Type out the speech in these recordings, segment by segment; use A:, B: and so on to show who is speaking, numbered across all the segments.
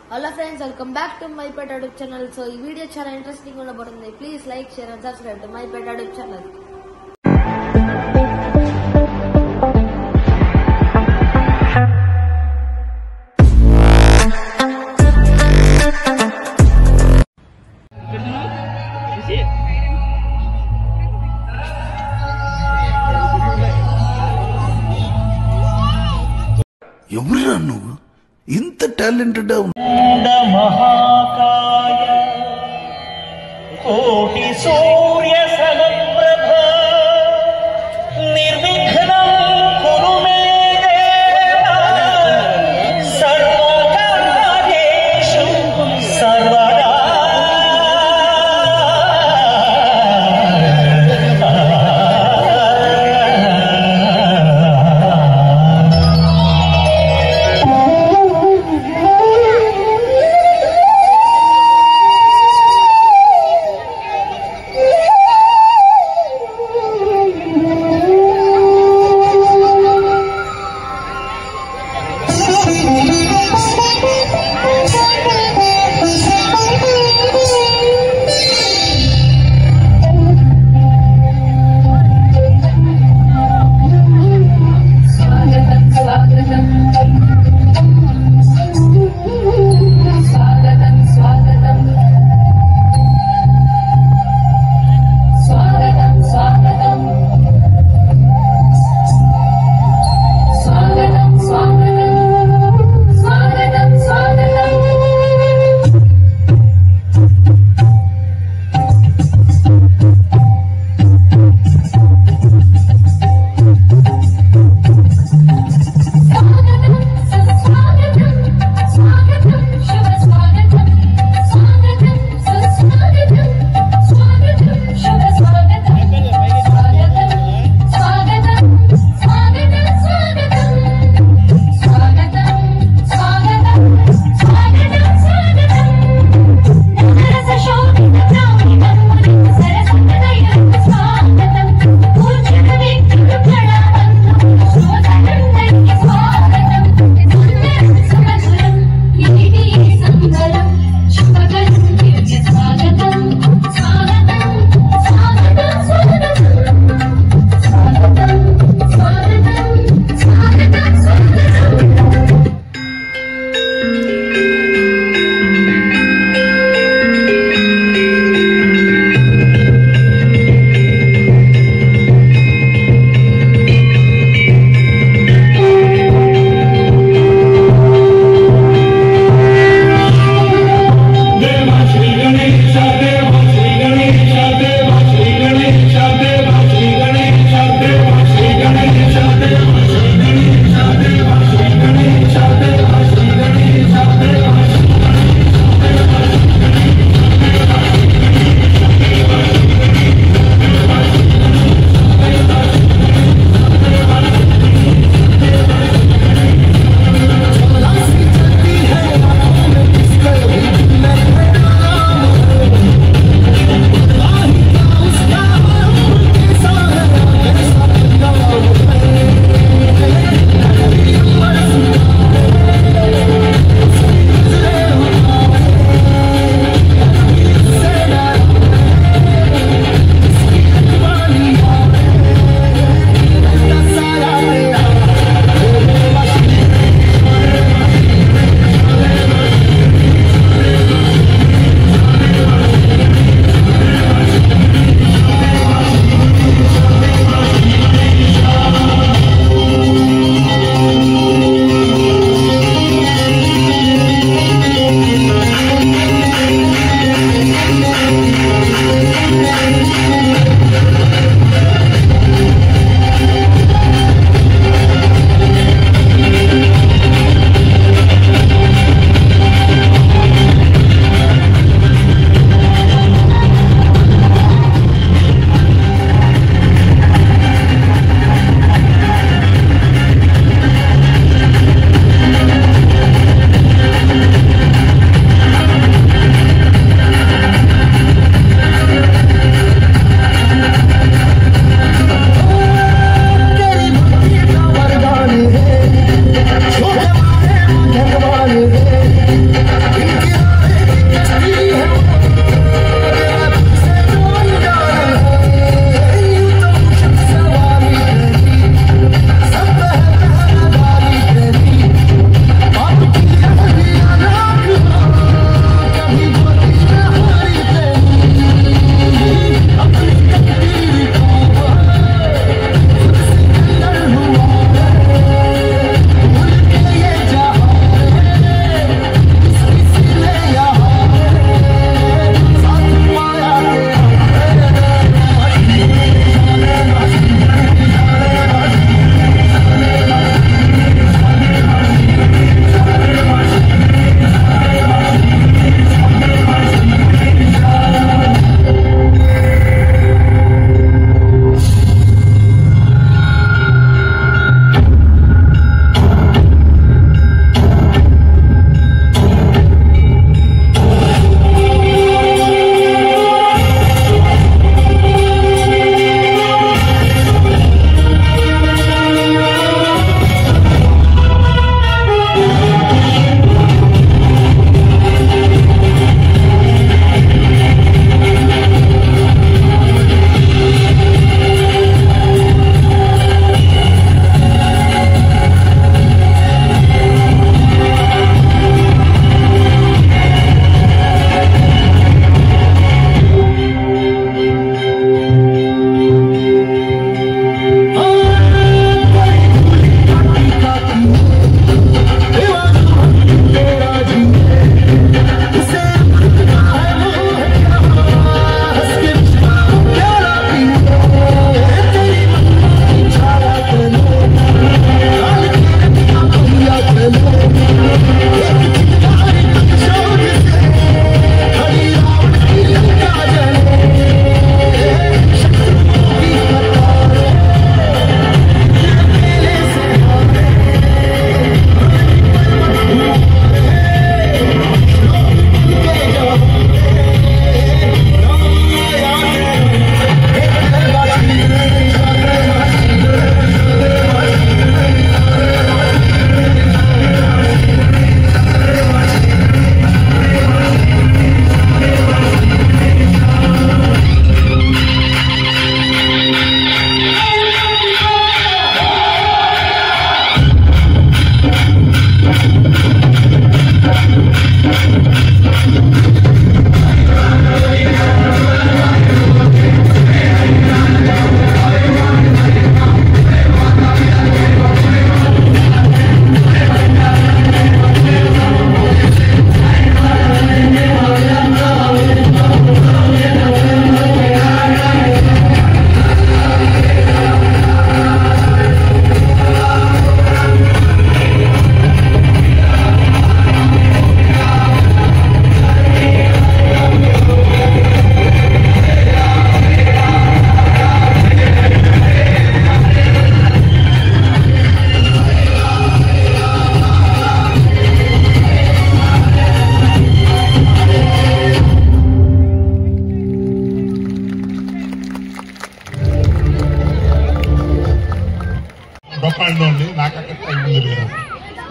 A: Hello friends welcome back to my pet అడుప్ channel so ఈ video చాలా interesting ఉండబోతుంది please like share and subscribe to my pet అడుప్ channel
B: ఎవరురా నువ్వు ఇంత టాలెంటెడ్
C: महाकाय कोटि सूर्य समप्रभ निर्विघ्नं कुरु मे देव सर्वकार्येषु सर्वदा
D: Yeah.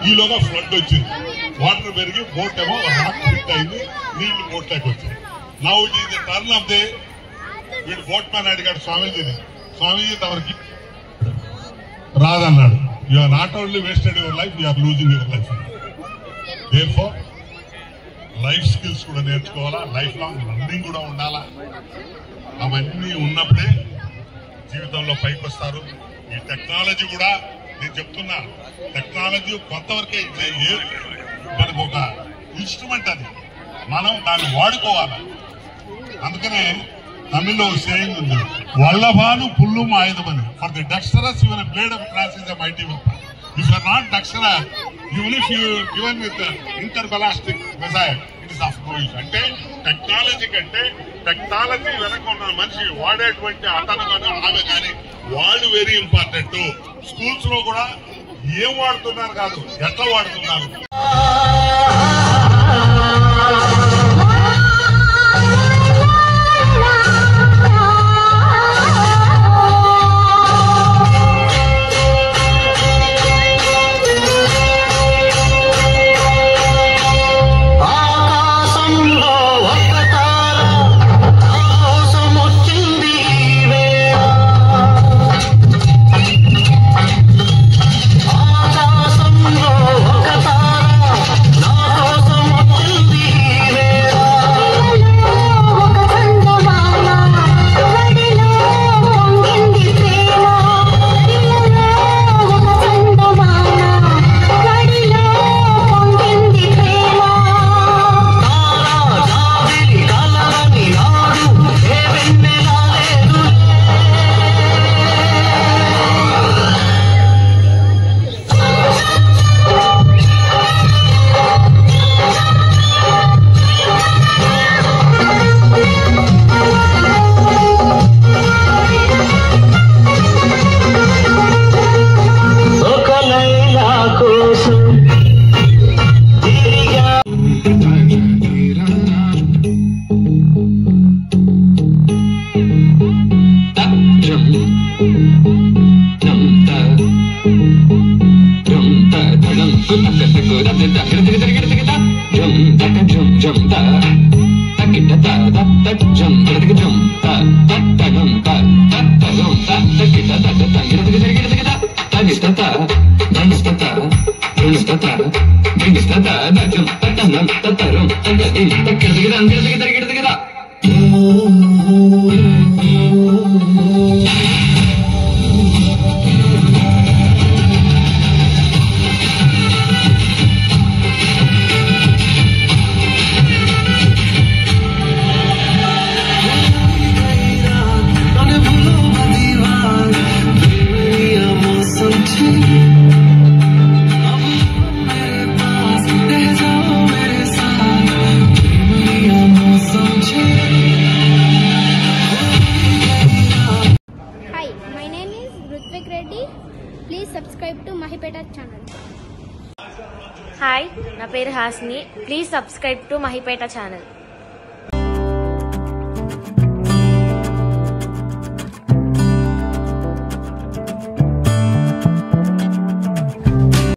D: ఈలోగా ఫ్లడ్ వచ్చింది వాటర్ పెరిగి బోట్ ఏమో రాక్ ఫిట్ అయింది నీళ్లు బోట్లోకి వచ్చాయి now it is the turn of the వీడు బోట్ మ్యాన్ అడిగాడు స్వామీజీని స్వామీజీ తమరికి రాదన్నాడు you are not only wasted your life you are losing your life there four life skills కూడా నేర్చుకోవాలా లైఫ్ లాంగ్ లర్నింగ్ కూడా ఉండాలా అవన్నీ ఉన్నప్పుడే జీవితంలో పైకి వస్తారు ఈ టెక్నాలజీ కూడా నేను చెప్తున్నా టెక్నాలజీ కొంతవరకే ఇది ఏ- మనకు ఒక ఇన్స్ట్రుమెంట్ అది మనం దాన్ని వాడుకోవాలి అందుకనే తమిళ్లో ఒక సేయింగ్ ఉంది వల్లభాను పుల్లు ఆయుధమని for the dexterous your blade of grass is mighty weapon if are not dexterous even if you given with inter ballistic missile it is of no use అంటే టెక్నాలజీ కంటే టెక్నాలజీ వెనక ఉన్న మనిషి వాడేటువంటి అతను కానీ ఆమె కానీ వాళ్ళు వెరీ ఇంపార్టెంట్ స్కూల్స్ లో కూడా ఏం వాడుతున్నారు కాదు ఎట్లా వాడుతున్నారు
C: ఆకాశంలో ఒక తార నా కోసం వచ్చింది ఈ వేళ. ఆకాశంలో ఒక తార నా కోసం వచ్చింది ఈ వేళ.
E: ఒక చందమామ వడిలో పొంగింది ప్రేమ వడిలో ఒక చందమామ వడిలో పొంగింది ప్రేమ
C: తారా జాబిలి కలవని నాడు ఏ వెన్నెలా లేదు ఒక లైలా కోసం తిరిగా
F: Hi, my name is Rutvik Reddy. Please subscribe to Mahipeta channel.
A: Hi నా పేరు Hasni please subscribe to Mahipeta channel